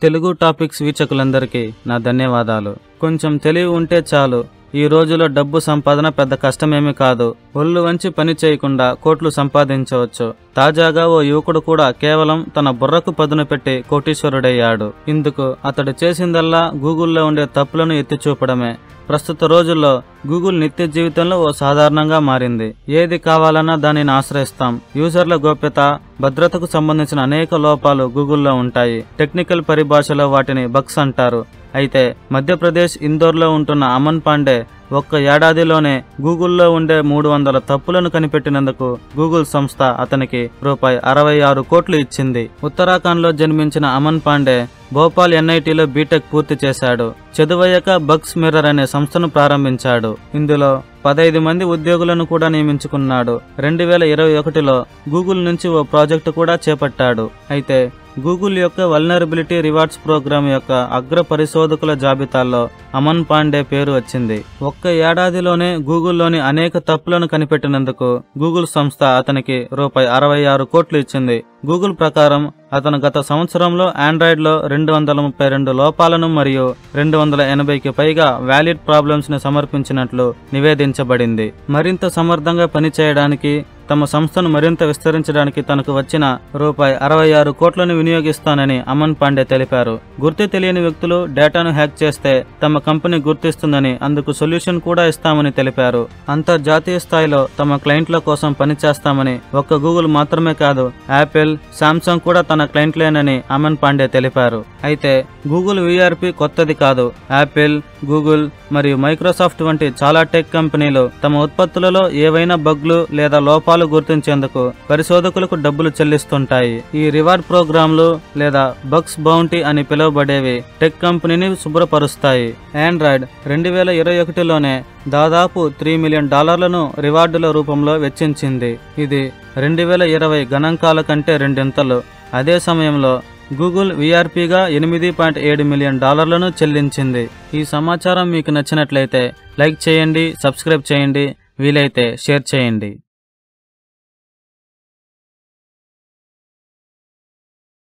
Telugu topics వీక్షకులందరికీ నా ధన్యవాదాలు కొంచెం తెలివి ఉంటే చాలు ఈ రోజులో డబ్బు సంపాదన పెద్ద కష్టమేమీ కాదు ఒళ్ళు వంచి పని చేయకుండా కోట్లు సంపాదించవచ్చు తాజాగా ఓ యువకుడు కూడా కేవలం తన బుర్రకు పదును పెట్టి కోటీశ్వరుడయ్యాడు ఇందుకు అతడు చేసిందల్లా గూగుల్లో ఉండే తప్పులను ఎత్తి చూపడమే ప్రస్తుత రోజుల్లో గూగుల్ నిత్య జీవితంలో ఓ సాధారణంగా మారింది ఏది కావాలన్నా దానిని ఆశ్రయిస్తాం యూజర్ల గోప్యత భద్రతకు సంబంధించిన అనేక లోపాలు గూగుల్లో ఉంటాయి టెక్నికల్ పరిభాషలో వాటిని బగ్స్ అంటారు అయితే మధ్యప్రదేశ్ ఇందోర్లో ఉంటున్న అమన్ పాండే ఒక్క ఏడాదిలోనే గూగుల్లో ఉండే మూడు వందల తప్పులను కనిపెట్టినందుకు గూగుల్ సంస్థ అతనికి రూపాయి అరవై ఆరు కోట్లు ఇచ్చింది ఉత్తరాఖండ్లో జన్మించిన అమన్ పాండే భోపాల్ ఎన్ఐటిలో బీటెక్ పూర్తి చేశాడు చదువయ్యాక బగ్స్ మిర్రర్ అనే సంస్థను ప్రారంభించాడు ఇందులో పదైదు మంది ఉద్యోగులను కూడా నియమించుకున్నాడు రెండు వేల ఇరవై ఒకటిలో గూగుల్ నుంచి ఓ ప్రాజెక్టు కూడా చేపట్టాడు అయితే గూగుల్ యొక్క వల్నరబిలిటీ రివార్డ్స్ ప్రోగ్రామ్ యొక్క అగ్ర పరిశోధకుల జాబితాలో అమన్ పాండే పేరు వచ్చింది ఒక్క ఏడాదిలోనే గూగుల్లోని అనేక తప్పులను కనిపెట్టినందుకు గూగుల్ సంస్థ అతనికి రూపాయి అరవై ఆరు కోట్లు ఇచ్చింది గూగుల్ ప్రకారం అతను గత సంవత్సరంలో ఆండ్రాయిడ్లో రెండు వందల ముప్పై రెండు లోపాలను మరియు రెండు వందల ఎనభైకి పైగా వ్యాలిడ్ ప్రాబ్లమ్స్ ని సమర్పించినట్లు నివేదించబడింది మరింత సమర్థంగా పనిచేయడానికి తమ సంస్థను మరింత విస్తరించడానికి తనకు వచ్చిన రూపాయి అరవై ఆరు కోట్లను వినియోగిస్తానని అమన్ పాండే తెలిపారు గుర్తు తెలియని వ్యక్తులు డేటాను హ్యాక్ చేస్తే తమ కంపెనీ గుర్తిస్తుందని అందుకు సొల్యూషన్ కూడా ఇస్తామని తెలిపారు అంతర్జాతీయ స్థాయిలో తమ క్లయింట్ల కోసం పనిచేస్తామని ఒక్క గూగుల్ మాత్రమే కాదు యాపిల్ శాంసంగ్ కూడా తన క్లయింట్లేనని అమన్ పాండే తెలిపారు అయితే గూగుల్ విఆర్పి కొత్తది కాదు యాపిల్ గూగుల్ మరియు మైక్రోసాఫ్ట్ వంటి చాలా టెక్ కంపెనీలు తమ ఉత్పత్తులలో ఏవైనా బగ్లు లేదా లోపాలు గుర్తించేందుకు పరిశోధకులకు డబ్బులు చెల్లిస్తుంటాయి ఈ రివార్డ్ ప్రోగ్రాంలు లేదా బగ్స్ బౌంటీ అని పిలువబడేవి టెక్ కంపెనీని శుభ్రపరుస్తాయి ఆండ్రాయిడ్ రెండు వేల ఇరవై ఒకటిలోనే దాదాపు త్రీ మిలియన్ డాలర్లను రివార్డుల రూపంలో వెచ్చించింది ఇది రెండు వేల ఇరవై గణాంకాల కంటే రెండింతలు అదే సమయంలో గూగుల్ వీఆర్పీగా ఎనిమిది పాయింట్ ఏడు మిలియన్ డాలర్లను చెల్లించింది ఈ సమాచారం మీకు నచ్చినట్లయితే లైక్ చేయండి సబ్స్క్రైబ్ చేయండి వీలైతే షేర్ చేయండి